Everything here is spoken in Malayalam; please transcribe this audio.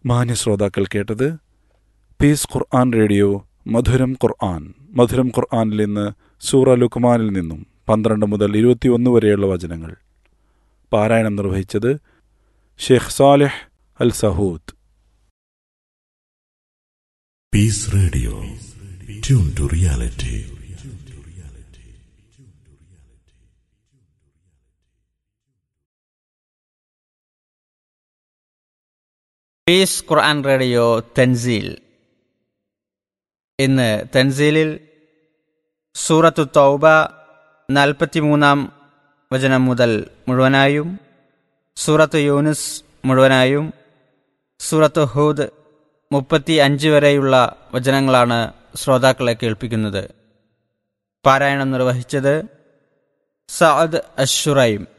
മാന്യ ശ്രോതാക്കൾ കേട്ടത് പീസ് ഖുർആൻ റേഡിയോ മധുരം ഖുർആൻ മധുരം ഖുർആനിൽ നിന്ന് സൂറ ലുക്മാനിൽ നിന്നും പന്ത്രണ്ട് മുതൽ ഇരുപത്തിയൊന്ന് വരെയുള്ള വചനങ്ങൾ പാരായണം നിർവഹിച്ചത് Sheikh Saleh al Sahood Peace Radio. Tune to reality. Peace Quran radio തെൻസീൽ ഇന്ന് തെൻസീലിൽ സൂറത്തു തൗബ നാൽപ്പത്തിമൂന്നാം വചനം മുതൽ മുഴുവനായും സൂറത്ത് യൂനുസ് മുഴുവനായും സൂറത്ത് ഹൂദ് മുപ്പത്തി അഞ്ച് വരെയുള്ള വചനങ്ങളാണ് ശ്രോതാക്കളെ കേൾപ്പിക്കുന്നത് പാരായണം നിർവഹിച്ചത് സഅദ് അഷുറൈം